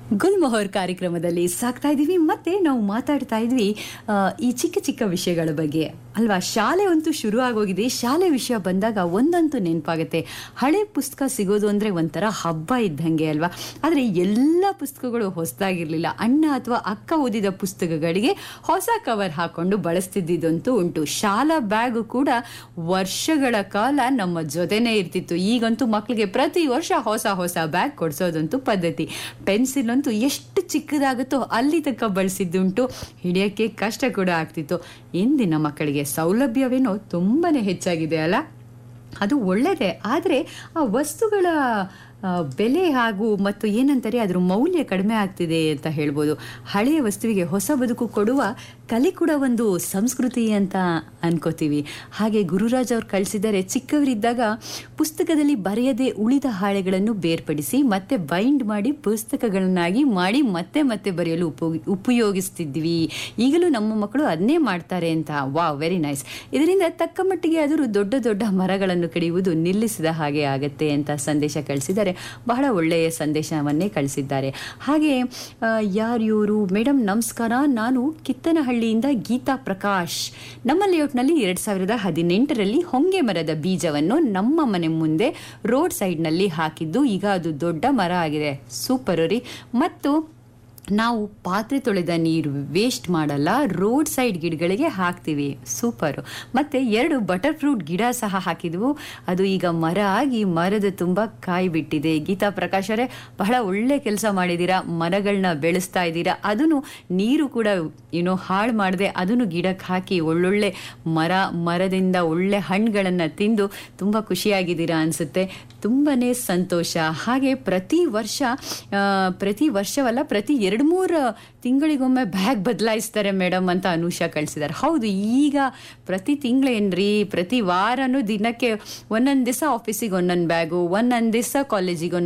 ಗುಲ್ಮೊಹರ್ ಕಾರ್ಯಕ್ರಮದಲ್ಲಿ ಸಾಕ್ತಾ ಇದ್ದೀವಿ ಮತ್ತೆ ನಾವು ಮಾತಾಡ್ತಾ ಇದ್ವಿ ಆ, ಈ ಚಿಕ್ಕ ಚಿಕ್ಕ ವಿಷಯಗಳ ಬಗ್ಗೆ ಅಲ್ವಾ ಶಾಲೆ ಅಂತೂ ಶುರು ಆಗೋಗಿದೆ ಶಾಲೆ ವಿಷಯ ಬಂದಾಗ ಒಂದಂತೂ ನೆನಪಾಗುತ್ತೆ ಹಳೆ ಪುಸ್ತಕ ಸಿಗೋದು ಅಂದ್ರೆ ಒಂಥರ ಹಬ್ಬ ಇದ್ದಂಗೆ ಅಲ್ವಾ ಆದರೆ ಎಲ್ಲ ಪುಸ್ತಕಗಳು ಹೊಸದಾಗಿರ್ಲಿಲ್ಲ ಅಣ್ಣ ಅಥವಾ ಅಕ್ಕ ಓದಿದ ಪುಸ್ತಕಗಳಿಗೆ ಹೊಸ ಕವರ್ ಹಾಕೊಂಡು ಬಳಸ್ತಿದ್ದಂತೂ ಉಂಟು ಶಾಲಾ ಬ್ಯಾಗ್ ಕೂಡ ವರ್ಷಗಳ ಕಾಲ ನಮ್ಮ ಜೊತೆನೇ ಇರ್ತಿತ್ತು ಈಗಂತೂ ಮಕ್ಕಳಿಗೆ ಪ್ರತಿ ವರ್ಷ ಹೊಸ ಹೊಸ ಬ್ಯಾಗ್ ಕೊಡಿಸೋದಂತೂ ಪದ್ಧತಿ ಪೆನ್ಸಿಲ್ ಅಂತೂ ಎಷ್ಟು ಚಿಕ್ಕದಾಗುತ್ತೋ ಅಲ್ಲಿ ತನಕ ಬಳಸಿದ್ದುಂಟು ಹಿಡಿಯೋಕ್ಕೆ ಕಷ್ಟ ಕೂಡ ಆಗ್ತಿತ್ತು ಇಂದಿನ ಮಕ್ಕಳಿಗೆ ಸೌಲಭ್ಯವೇನೋ ತುಂಬಾನೇ ಹೆಚ್ಚಾಗಿದೆ ಅಲ್ಲ ಅದು ಒಳ್ಳೆಯದೇ ಆದರೆ ಆ ವಸ್ತುಗಳ ಆ, ಬೆಲೆ ಹಾಗೂ ಮತ್ತು ಏನಂತಾರೆ ಅದ್ರ ಮೌಲ್ಯ ಕಡಿಮೆ ಆಗ್ತಿದೆ ಅಂತ ಹೇಳ್ಬೋದು ಹಳೆಯ ವಸ್ತುವಿಗೆ ಹೊಸ ಬದುಕು ಕೊಡುವ ಕಲೆ ಕೂಡ ಒಂದು ಸಂಸ್ಕೃತಿ ಅಂತ ಅನ್ಕೋತೀವಿ ಹಾಗೆ ಗುರುರಾಜ್ ಅವ್ರು ಕಳಿಸಿದರೆ ಚಿಕ್ಕವರಿದ್ದಾಗ ಪುಸ್ತಕದಲ್ಲಿ ಬರೆಯದೆ ಉಳಿದ ಹಾಳೆಗಳನ್ನು ಬೇರ್ಪಡಿಸಿ ಮತ್ತೆ ಬೈಂಡ್ ಮಾಡಿ ಪುಸ್ತಕಗಳನ್ನಾಗಿ ಮಾಡಿ ಮತ್ತೆ ಮತ್ತೆ ಬರೆಯಲು ಉಪಯೋಗಿ ಉಪಯೋಗಿಸ್ತಿದ್ವಿ ಈಗಲೂ ನಮ್ಮ ಮಕ್ಕಳು ಅದನ್ನೇ ಮಾಡ್ತಾರೆ ಅಂತ ವಾವ್ ವೆರಿ ನೈಸ್ ಇದರಿಂದ ತಕ್ಕ ಮಟ್ಟಿಗೆ ಆದರೂ ದೊಡ್ಡ ದೊಡ್ಡ ಮರಗಳನ್ನು ಕಡಿಯುವುದು ನಿಲ್ಲಿಸಿದ ಹಾಗೆ ಆಗತ್ತೆ ಅಂತ ಸಂದೇಶ ಕಳಿಸಿದ್ದಾರೆ ಬಹಳ ಒಳ್ಳೆಯ ಸಂದೇಶವನ್ನೇ ಕಳಿಸಿದ್ದಾರೆ ಹಾಗೆ ಆ, ಯಾರು ಇವರು ಮೇಡಮ್ ನಮಸ್ಕಾರ ನಾನು ಕಿತ್ತನಹಳ್ಳಿಯಿಂದ ಗೀತಾ ಪ್ರಕಾಶ್ ನಮ್ಮ ಲೇಔಟ್ನಲ್ಲಿ ಎರಡ್ ಸಾವಿರದ ಹದಿನೆಂಟರಲ್ಲಿ ಹೊಂಗೆ ಮರದ ಬೀಜವನ್ನು ನಮ್ಮ ಮನೆ ಮುಂದೆ ರೋಡ್ ಸೈಡ್ನಲ್ಲಿ ಹಾಕಿದ್ದು ಈಗ ಅದು ದೊಡ್ಡ ಮರ ಆಗಿದೆ ಸೂಪರ್ ರೀ ಮತ್ತು ನಾವು ಪಾತ್ರೆ ತೊಳೆದ ನೀರು ವೇಸ್ಟ್ ಮಾಡಲ್ಲ ರೋಡ್ ಸೈಡ್ ಗಿಡಗಳಿಗೆ ಹಾಕ್ತೀವಿ ಸೂಪರು ಮತ್ತೆ ಎರಡು ಬಟರ್ ಫ್ರೂಟ್ ಗಿಡ ಸಹ ಹಾಕಿದ್ವು ಅದು ಈಗ ಮರ ಆಗಿ ಮರದ ತುಂಬ ಕಾಯಿ ಬಿಟ್ಟಿದೆ ಗೀತಾ ಪ್ರಕಾಶ್ ಅವರೇ ಬಹಳ ಒಳ್ಳೆ ಕೆಲಸ ಮಾಡಿದ್ದೀರಾ ಮರಗಳನ್ನ ಬೆಳೆಸ್ತಾ ಇದ್ದೀರಾ ಅದನ್ನು ನೀರು ಕೂಡ ಏನೋ ಹಾಳು ಮಾಡದೆ ಅದನ್ನು ಗಿಡಕ್ಕೆ ಹಾಕಿ ಒಳ್ಳೊಳ್ಳೆ ಮರ ಮರದಿಂದ ಒಳ್ಳೆ ಹಣ್ಣುಗಳನ್ನು ತಿಂದು ತುಂಬ ಖುಷಿಯಾಗಿದ್ದೀರಾ ಅನಿಸುತ್ತೆ ತುಂಬನೇ ಸಂತೋಷ ಹಾಗೆ ಪ್ರತಿ ವರ್ಷ ಆ, ಪ್ರತಿ ವರ್ಷವಲ್ಲ ಪ್ರತಿ ಎರಡು ಮೂರು ತಿಂಗಳಿಗೊಮ್ಮೆ ಬ್ಯಾಗ್ ಬದಲಾಯಿಸ್ತಾರೆ ಮೇಡಮ್ ಅಂತ ಅನುಷಾ ಕಳಿಸಿದ್ದಾರೆ ಹೌದು ಈಗ ಪ್ರತಿ ತಿಂಗಳೇನ್ರಿ ಪ್ರತಿ ವಾರನೂ ದಿನಕ್ಕೆ ಒಂದೊಂದು ದಿವಸ ಆಫೀಸಿಗೆ ಒಂದೊಂದು ಬ್ಯಾಗು ಒಂದೊಂದು ದಿವಸ ಕಾಲೇಜಿಗೆ